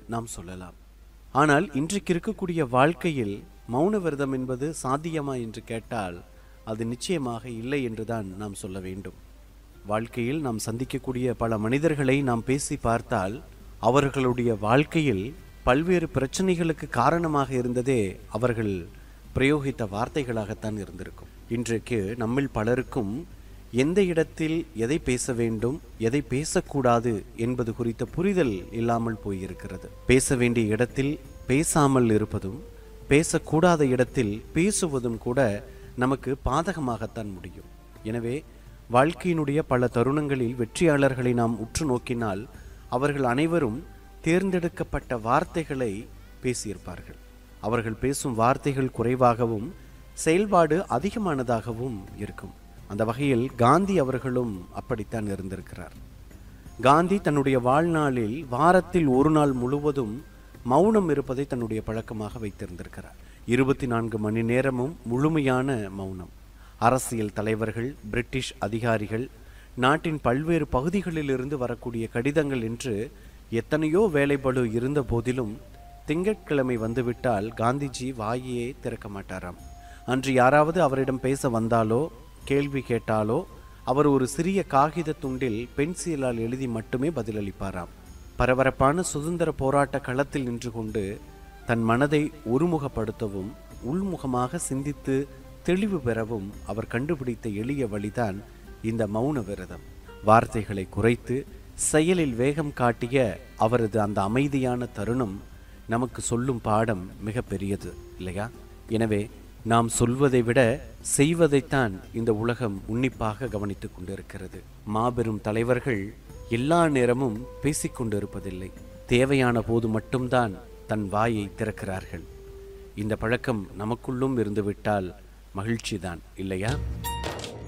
நாம் சொல்லலாம் ஆனால் இன்றைக்கு இருக்கக்கூடிய வாழ்க்கையில் மௌன விரதம் என்பது சாத்தியமா என்று கேட்டால் அது நிச்சயமாக இல்லை என்றுதான் நாம் சொல்ல வேண்டும் வாழ்க்கையில் நாம் சந்திக்கக்கூடிய பல மனிதர்களை நாம் பேசி பார்த்தால் அவர்களுடைய வாழ்க்கையில் பல்வேறு பிரச்சனைகளுக்கு காரணமாக இருந்ததே அவர்கள் பிரயோகித்த வார்த்தைகளாகத்தான் இருந்திருக்கும் இன்றைக்கு நம்மில் பலருக்கும் எந்த இடத்தில் எதை பேச வேண்டும் எதை பேசக்கூடாது என்பது குறித்த புரிதல் இல்லாமல் போயிருக்கிறது பேச வேண்டிய இடத்தில் பேசாமல் இருப்பதும் பேசக்கூடாத இடத்தில் பேசுவதும் கூட நமக்கு பாதகமாகத்தான் முடியும் எனவே வாழ்க்கையினுடைய பல தருணங்களில் வெற்றியாளர்களை நாம் உற்று நோக்கினால் அவர்கள் அனைவரும் தேர்ந்தெடுக்கப்பட்ட வார்த்தைகளை பேசியிருப்பார்கள் அவர்கள் பேசும் வார்த்தைகள் குறைவாகவும் செயல்பாடு அதிகமானதாகவும் இருக்கும் அந்த வகையில் காந்தி அவர்களும் அப்படித்தான் இருந்திருக்கிறார் காந்தி தன்னுடைய வாழ்நாளில் வாரத்தில் ஒரு நாள் முழுவதும் மௌனம் இருப்பதை தன்னுடைய பழக்கமாக வைத்திருந்திருக்கிறார் இருபத்தி நான்கு மணி நேரமும் முழுமையான மௌனம் அரசியல் தலைவர்கள் பிரிட்டிஷ் அதிகாரிகள் நாட்டின் பல்வேறு பகுதிகளிலிருந்து வரக்கூடிய கடிதங்கள் என்று எத்தனையோ வேலைப்பளு இருந்த போதிலும் திங்கட்கிழமை வந்துவிட்டால் காந்திஜி வாயே திறக்க மாட்டாராம் அன்று யாராவது அவரிடம் பேச வந்தாலோ கேள்வி கேட்டாலோ அவர் ஒரு சிறிய காகித துண்டில் பென்சிலால் எழுதி மட்டுமே பதிலளிப்பாராம் பரபரப்பான சுதந்திர போராட்ட களத்தில் நின்று கொண்டு தன் மனதை ஒருமுகப்படுத்தவும் உள்முகமாக சிந்தித்து தெளிவு பெறவும் அவர் கண்டுபிடித்த எளிய வழிதான் இந்த மௌன விரதம் வார்த்தைகளை குறைத்து செயலில் வேகம் காட்டிய அவரது அந்த அமைதியான தருணம் நமக்கு சொல்லும் பாடம் மிக பெரியது இல்லையா எனவே நாம் சொல்வதை விட செய்வதைத்தான் இந்த உலகம் உன்னிப்பாக கவனித்துக் கொண்டிருக்கிறது மாபெரும் தலைவர்கள் எல்லா நேரமும் பேசிக் கொண்டிருப்பதில்லை தேவையான போது மட்டும்தான் தன் வாயை திறக்கிறார்கள் இந்த பழக்கம் நமக்குள்ளும் இருந்துவிட்டால் மகிழ்ச்சிதான் இல்லையா